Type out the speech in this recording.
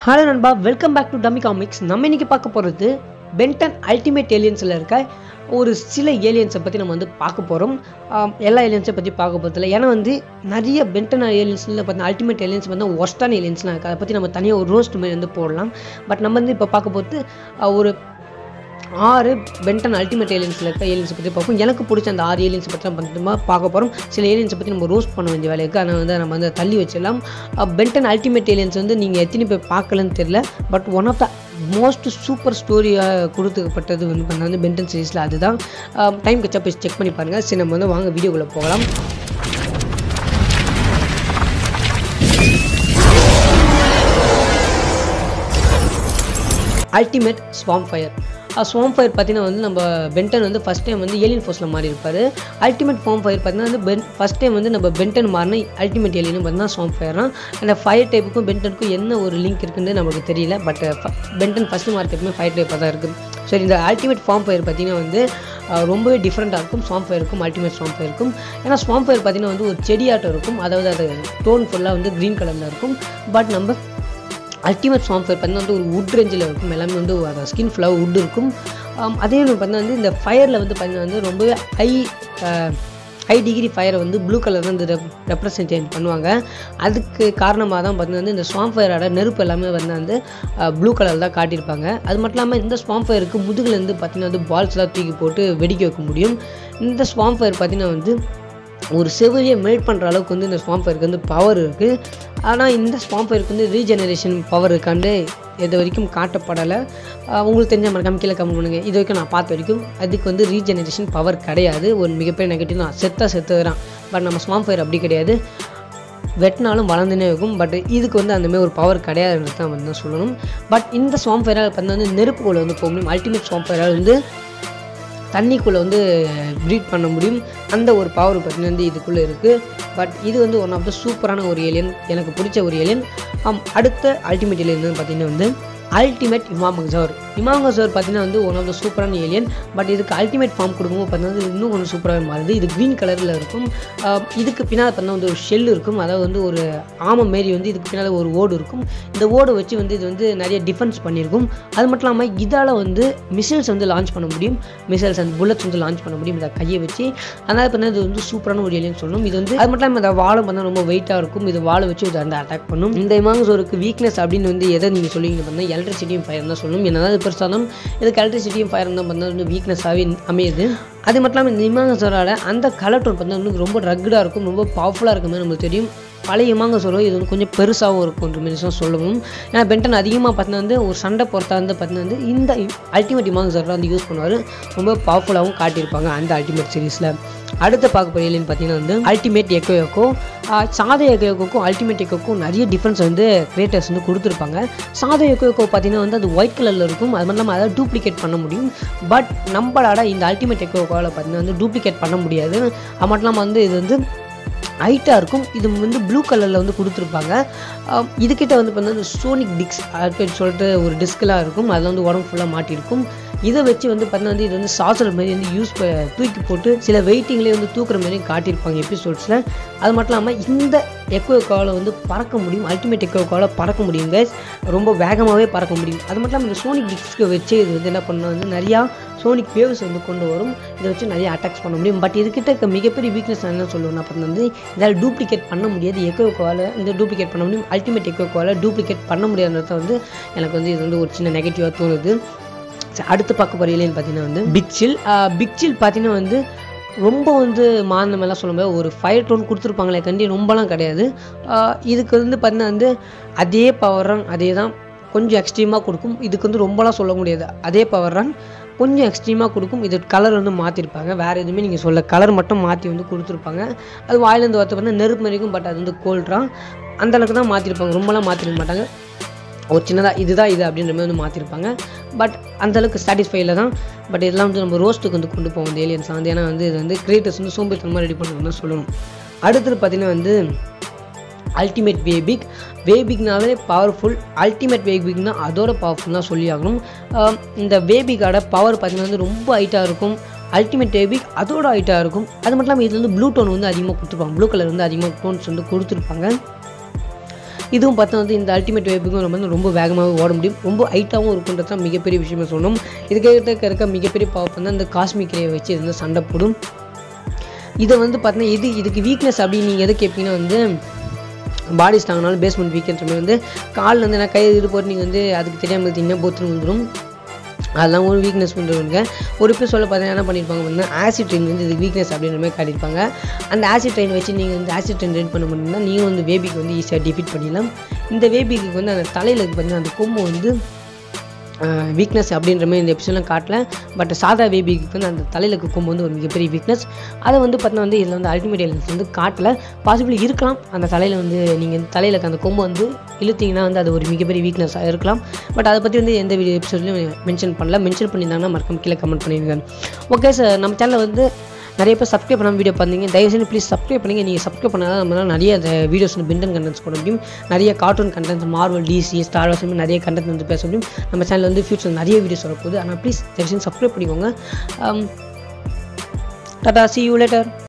hello நண்பா welcome back to dummy comics நம்ம இன்னைக்கு பார்க்க போகிறது பென்டன் அல்டிமேட் ஏலியன்ஸில் இருக்க ஒரு சில ஏலியன்ஸை பற்றி நம்ம வந்து பார்க்க போகிறோம் எல்லா ஏலியன்ஸை பற்றி பார்க்க போகிறதில்ல ஏன்னா வந்து நிறைய பென்டன் ஏலியன்ஸில் பார்த்தா அல்டிமேட் ஏலியன்ஸ் வந்து ஒஸ்டான ஏலியன்ஸ்லாம் இருக்குது அதை பற்றி நம்ம தனியாக ஒரு ரோஸ்ட் மாதிரி வந்து போடலாம் பட் நம்ம வந்து இப்போ பார்க்க போகிறது அஹ், ஒரு ஆறு பென்டன் அல்டிமேட் ஏலியன்ஸில் இருக்க ஏலியன்ஸை பற்றி பார்ப்போம் எனக்கு பிடிச்ச அந்த ஆறு ஏலியன்ஸை பற்றி நம்ம பத்திரமா பார்க்க போகிறோம் சில ஏலியன்ஸை பற்றி நம்ம ரோஸ்ட் பண்ண வேண்டிய வேலை இருக்குது ஆனால் வந்து நம்ம வந்து தள்ளி வச்சிடலாம் பென்டன் அல்டிமேட் ஏலியன்ஸ் வந்து நீங்கள் எத்தனை பேர் பார்க்கலன்னு தெரியல but one of the most super ஸ்டோரியாக கொடுத்துக்கப்பட்டது வந்து பண்ண வந்து பென்டன் சீரீஸில் அதுதான் டைம் கச்சா போய் செக் பண்ணி பாருங்கள் சரி நம்ம வந்து வாங்க வீடியோக்குள்ளே போகலாம் ultimate swampfire swampfire பார்த்தீங்கன்னா வந்து நம்ம பென்டன் வந்து ஃபஸ்ட் டைம் வந்து ஏலியன் ஃபோர்ஸில் மாறி இருப்பார் அல்டிமேட் ஃபார்ம் ஃபயர் பார்த்தீங்கன்னா வந்து பென் ஃபஸ்ட் டைம் வந்து நம்ம பென்டன் மாறின அல்டிமேட் ஏலியன் பார்த்தீங்கன்னா ஸ்வாம் ஃபயர்னா அந்த ஃபயர் டைப்புக்கும் பென்டனுக்கும் என்ன ஒரு லிங்க் இருக்குன்னு நமக்கு தெரியல பட் பென்டன் ஃபஸ்ட்டு மார்க்கெட்டுமே ஃபயர் டைப்பாக தான் இருக்குது சரி இந்த அல்டிமேட் ஃபார்ம் ஃபயர் பார்த்தீங்கன்னா வந்து அஹ், ரொம்பவே டிஃப்ரெண்ட்டாக இருக்கும் ஸ்வாம் ஃபயருக்கும் அல்டிமேட் ஸ்வாம் ஃபயருக்கும் ஏன்னா ஸ்வாம் ஃபயர் பார்த்தீங்கன்னா வந்து ஒரு செடியாட்டம் இருக்கும் அதாவது அது டோன் ஃபுல்லாக வந்து க்ரீன் கலரில் இருக்கும் பட் நம்ம அல்டிமேட் ஸ்வாம் ஃபயர் பார்த்தீங்கன்னா வந்து ஒரு வுட் ரேஞ்சில் இருக்கும் எல்லாமே வந்து அந்த ஸ்கின் ஃபுல்லாக வுட் இருக்கும் ஆம், அதே ஒன்று பார்த்தீங்கன்னா வந்து இந்த ஃபயரில் வந்து பார்த்தீங்கன்னா வந்து ரொம்பவே ஹை ஹை டிகிரி ஃபயரை வந்து ப்ளூ கலர் வந்து ரெப்ரசன்டேட் பண்ணுவாங்க அதுக்கு காரணமாக தான் பார்த்தீங்கன்னா வந்து இந்த ஸ்வாம் ஃபயரோட நெருப்பு எல்லாமே வந்து வந்து ப்ளூ கலர் தான் காட்டியிருப்பாங்க அது மட்டும் இல்லாமல் இந்த ஸ்வாம் ஃபயருக்கு முதுகுலேருந்து பார்த்தீங்கன்னா வந்து பால்ஸ்லாம் தூக்கி போட்டு வெடிக்க வைக்க முடியும் இந்த ஸ்வாம் ஃபயர் பார்த்தீங்கன்னா வந்து ஒரு செவிலியை மெல்ட் பண்ணுற அளவுக்கு வந்து இந்த ஸ்வாம் ஃபயருக்கு வந்து பவர் இருக்குது ஆனால் இந்த ஸ்வாம் ஃபயருக்கு வந்து ரீஜெனரேஷன் பவர் இருக்காண்டு இது வரைக்கும் காட்டப்படலை ஆஹ் உங்களுக்கு தெரிஞ்ச மறக்காம கீழே கமெண்ட் பண்ணுங்கள் இது வரைக்கும் நான் பார்த்த வரைக்கும் அதுக்கு வந்து ரீஜெனரேஷன் பவர் கிடையாது ஒரு மிகப்பெரிய நெகட்டிவ் தான் செத்தா செத்துறான் பட் நம்ம ஸ்வாம் ஃபயர் அப்படி கிடையாது வெட்டினாலும் வளர்ந்துனே இருக்கும் பட் இதுக்கு வந்து அந்தமாதிரி ஒரு பவர் கிடையாதுன்னு தான் வந்து சொல்லணும் பட் இந்த ஸ்வாம் ஃபயரால் பார்த்தா வந்து நெருப்புக்குள்ளே வந்து போக முடியும் அல்டிமேட் ஸ்வாம் ஃபயரால் வந்து தண்ணிக்குள்ளே வந்து ப்ரீட் பண்ண முடியும் அந்த ஒரு பவர் பார்த்தீங்கன்னா வந்து இதுக்குள்ளே இருக்குது பட் இது வந்து ஒன் ஆஃப் த சூப்பரான ஒரு ஏலியன் எனக்கு பிடிச்ச ஒரு ஏலியன் அடுத்த அல்டிமேட் ஏலியன் வந்து பார்த்தீங்கன்னா வந்து அல்டிமேட் இமாமங்கசவர் இமாமங்கசவர் பார்த்தீங்கன்னா வந்து ஒன் ஆஃப் த சூப்பரான ஏலியன் பட் இதுக்கு அல்டிமேட் ஃபார்ம் கொடுக்கும்போது பார்த்தீங்கன்னா இன்னும் கொஞ்சம் சூப்பராக மாறுது இது க்ரீன் கலரில் இருக்கும் ஆம், இதுக்கு பின்னால் பார்த்தீங்கன்னா வந்து ஒரு ஷெல் இருக்கும் அதாவது வந்து ஒரு ஆமை மாரி வந்து இதுக்கு பின்னால் ஒரு ஓடு இருக்கும் இந்த ஓடை வச்சு வந்து இது வந்து நிறைய டிஃபென்ஸ் பண்ணியிருக்கும் அது மட்டும் இல்லாமல் இதால் வந்து மிசைல்ஸ் வந்து லான்ச் பண்ண முடியும் மிசைல்ஸ் அண்ட் புல்லட்ஸ் வந்து லான்ச் பண்ண முடியும் இதை கையை வச்சு அதனால் பார்த்தீங்கன்னா இது வந்து சூப்பரான ஒரு ஏலியன் சொல்லணும் இது வந்து அது மட்டும் இல்லாமல் இந்த வாழை பார்த்தா ரொம்ப வெயிட்டாக இருக்கும் இது வாழை வச்சு இது அந்த அட்டாக் பண்ணும் இந்த இமாங்கசோருக்கு வீக்னஸ் அப்படின்னு வந்து எதை நீங்கள் சொல்லுவீங்க பார்த்தீங்கன்னா எலக்ட்ரிசிட்டியும் ஃபயர் தான் சொல்லணும் என்னதான் பெருசாலும் இதுக்கு எலக்ட்ரிசிட்டியும் ஃபயர் தான் பார்த்தா வந்து வீக்னஸாகவே அமையுது அது மட்டும் இல்லாமல் இந்த இமாங்கசோரோட அந்த கலர் டோன் பார்த்தா வந்து ரொம்ப ரக்குடாக இருக்கும் ரொம்ப பவர்ஃபுல்லாக இருக்குமே நம்மளுக்கு தெரியும் பழைய இமாங்கசோரோ இது வந்து கொஞ்சம் பெருசாகவும் இருக்கும்ன்ற மாதிரி தான் சொல்லணும் ஏன்னா பென்டன் அதிகமாக பார்த்தீங்கன்னா வந்து ஒரு சண்டை பொறுத்தா வந்து பார்த்தீங்கன்னா வந்து இந்த அல்டிமேட் இமாங்கசோரை வந்து யூஸ் பண்ணுவார் ரொம்ப பவர்ஃபுல்லாகவும் காட்டியிருப்பாங்க அந்த அல்டிமேட் சீரீஸில் அடுத்து பார்க்க போகிற ஏலியன் பார்த்தீங்கன்னா வந்து அல்டிமேட் எக்கோ எக்கோ சாதா எக்கோ எக்கோக்கும் அல்டிமேட் எக்கோக்கும் நிறைய டிஃப்ரென்ஸ் வந்து கிரியேட்டர்ஸ் வந்து கொடுத்துருப்பாங்க சாதா எக்கோ எக்கோ பார்த்தீங்கன்னா வந்து அது ஒயிட் கலரில் இருக்கும் அது மட்டும் இல்லாமல் அதை டூப்ளிகேட் பண்ண முடியும் பட் நம்மளால இந்த அல்டிமேட் எக்கோ எக்கோவில் பார்த்தீங்கன்னா வந்து டூப்ளிகேட் பண்ண முடியாது அது மட்டும் இல்லாமல் வந்து இது வந்து ஹைட்டாக இருக்கும் இது வந்து ப்ளூ கலரில் வந்து கொடுத்துருப்பாங்க ஆம், இதுக்கிட்ட வந்து பார்த்தீங்கன்னா சோனிக் டிக்ஸ் அப்படின்னு சொல்லிட்டு ஒரு டிஸ்கெலாம் இருக்கும் அதில் வந்து உடம்பு ஃபுல்லாக மாட்டியிருக்கும் இதை வச்சு வந்து பார்த்தீங்கன்னா வந்து இது வந்து சாசர் மாதிரி வந்து யூஸ் தூக்கி போட்டு சில வெயிட்டிங்லேயே வந்து தூக்குற மாதிரி காட்டியிருப்பாங்க எபிசோட்ஸில் அது மட்டும் இல்லாமல் இந்த எக்கோ எக்கோவில் வந்து பறக்க முடியும் அல்டிமேட் எக்கோ எக்கோவில் பறக்க முடியும் guys ரொம்ப வேகமாகவே பறக்க முடியும் அது மட்டும் இல்லாமல் இந்த சோனிக் டிக்ஸ்க்கு வச்சு இது வந்து என்ன பண்ணா வந்து நிறையா சோனிக் வேவ்ஸ் வந்து கொண்டு வரும் இதை வச்சு நிறைய அட்டாக்ஸ் பண்ண முடியும் பட் இதுக்கிட்ட இருக்க மிகப்பெரிய வீக்னஸ் என்ன சொல்லுவேன் அப்போ வந்து இதால் டூப்ளிகேட் பண்ண முடியாது எக்கோ எக்கோவால் இந்த டூப்ளிகேட் பண்ண முடியும் அல்டிமேட் எக்கோ எக்கோவால் டூப்ளிகேட் பண்ண முடியாதுன்றத வந்து எனக்கு வந்து இது வந்து ஒரு சின்ன நெகட்டிவாக தோணுது சரி, அடுத்து பார்க்க போகிற இல்லைன்னு பார்த்தீங்கன்னா வந்து பிக்சில் பிக்சில் பார்த்தீங்கன்னா வந்து ரொம்ப வந்து மாந்தமெல்லாம் சொல்ல முடியாது ஒரு ஃபயர் டோன் கொடுத்துருப்பாங்களே கண்டி ரொம்பலாம் கிடையாது ஆஹ் இதுக்கு வந்து பார்த்தீங்கன்னா வந்து அதே பவர் ரன் அதே தான் கொஞ்சம் எக்ஸ்ட்ரீமாக கொடுக்கும் இதுக்கு வந்து ரொம்பலாம் சொல்ல முடியாது அதே பவர் ரன் கொஞ்சம் எக்ஸ்ட்ரீமாக கொடுக்கும் இது கலர் வந்து மாற்றிருப்பாங்க வேறு எதுவுமே நீங்கள் சொல்ல கலர் மட்டும் மாற்றி வந்து கொடுத்துருப்பாங்க அது வாயிலேருந்து வரத்து வந்து நெருப்பு மறிக்கும் பட் அது வந்து கோல்ட்ரான் அந்த அளவுக்கு தான் மாற்றிருப்பாங்க ரொம்பலாம் மாற்றிருக்க மாட்டாங்க ஒரு சின்னதாக இதுதான் இது அப்படின்ற மாதிரி வந்து மாற்றிருப்பாங்க பட் அந்தளவுக்கு சாட்டிஸ்ஃபைல தான் பட் இதெல்லாம் வந்து நம்ம ரோஸ்ட்டுக்கு வந்து கொண்டு போவோம் இந்த ஏலியன்ஸ் வந்து ஏன்னா வந்து இது வந்து கிரியேட்டர்ஸ் வந்து சோம்பேத்தனமாக ரெடி பண்ணுறதுன்னு சொல்லணும் அடுத்தது பார்த்தீங்கன்னா வந்து அல்டிமேட் வேபிக் வேபிக்னாவே பவர்ஃபுல் அல்டிமேட் வேபிக்னா அதோட பவர்ஃபுல் தான் சொல்லி ஆகணும் ஆம், இந்த வேபிக்கோட பவர் பார்த்தீங்கன்னா வந்து ரொம்ப ஹைட்டாக இருக்கும் அல்டிமேட் வேபிக் அதோட ஹைட்டாக இருக்கும் அது மட்டும் இல்லாமல் இதில் வந்து ப்ளூ டோன் வந்து அதிகமாக கொடுத்துருப்பாங்க ப்ளூ கலர் வந்து அதிகமாக டோன்ஸ் வந்து கொடுத்துருப்பாங்க இதுவும் பார்த்தா வந்து இந்த அல்டிமேட் வேப்புக்கும் நம்ம வந்து ரொம்ப வேகமாக ஓட முடியும் ரொம்ப ஹைட்டாகவும் இருக்குன்றது தான் மிகப்பெரிய விஷயமா சொல்லணும் இதுக்கு இருக்க மிகப்பெரிய பவர் வந்து அந்த காஸ்மிக் ரே வச்சு இது வந்து சண்டை போடும் இதை வந்து பார்த்தீங்கன்னா இது இதுக்கு வீக்னஸ் அப்படின்னு நீங்கள் எதை கேட்பீங்கன்னா வந்து பாடி ஸ்ட்ராங்னாலும் பேஸ்மெண்ட் வீக்ன்ற மாதிரி வந்து காலில் வந்து நான் கை இது போட்டு நீங்கள் வந்து அதுக்கு தெரியாமல் இருந்தீங்கன்னா போத்துன்னு வந்துடும் அதெல்லாம் ஒரு வீக்னஸ் பண்ணுறவங்க ஒரு பேர் சொல்ல பார்த்தீங்கன்னா என்ன பண்ணியிருப்பாங்க வந்து ஆசிட் ட்ரெயின் வந்து இது வீக்னஸ் அப்படின்ற மாதிரி காட்டியிருப்பாங்க அந்த ஆசிட் ட்ரெயின் வச்சு நீங்கள் வந்து ஆசிட் ட்ரெயின் ரெடி பண்ண முடியும்னா நீங்கள் வந்து வேபிக்கு வந்து ஈஸியாக டிஃபீட் பண்ணிடலாம் இந்த வேபிக்கு வந்து அந்த தலையில் பார்த்தீங்கன்னா அந்த கொம்பு வந்து வீக்னஸ் அப்படின்ற மாதிரி இந்த எபிசோட்லாம் காட்டல பட் சாதா பேபிக்கு வந்து அந்த தலையில் கொம்பு வந்து ஒரு மிகப்பெரிய வீக்னஸ் அதை வந்து பார்த்தீங்கன்னா வந்து இதில் வந்து அல்டிமேட் எலிமெண்ட்ஸ் வந்து காட்டல பாசிபிள் இருக்கலாம் அந்த தலையில் வந்து நீங்கள் தலையில் அந்த கொம்பு வந்து இழுத்தீங்கன்னா வந்து அது ஒரு மிகப்பெரிய வீக்னஸாக இருக்கலாம் பட் அதை பற்றி வந்து எந்த வீடியோ எபிசோட்லையும் மென்ஷன் பண்ணல மென்ஷன் பண்ணியிருந்தாங்கன்னா மறக்காம கீழே கமெண்ட் பண்ணிடுங்க ஓகே சார் நம்ம சேனலில் வந்து நிறைய பேர் சப்ஸ்கிரைப் பண்ணாமல் வீடியோ பார்த்தீங்க தயவுசெய்து ப்ளீஸ் சப்ஸ்கிரைப் பண்ணுங்கள் நீங்கள் சப்ஸ்கிரைப் பண்ணால் நம்மளால் நிறைய அந்த வீடியோஸ் வந்து பிண்டன் கண்டென்ட்ஸ் போட முடியும் நிறைய cartoon content Marvel DC Star Wars நிறைய கண்டென்ட் வந்து பேச முடியும் நம்ம சேனலில் வந்து ஃபியூச்சர் நிறைய வீடியோஸ் வரப்போகுது ஆனால் ப்ளீஸ் தயவுசெய்து சப்ஸ்கிரைப் பண்ணிக்கோங்க டாடா சி யூ லேட்டர்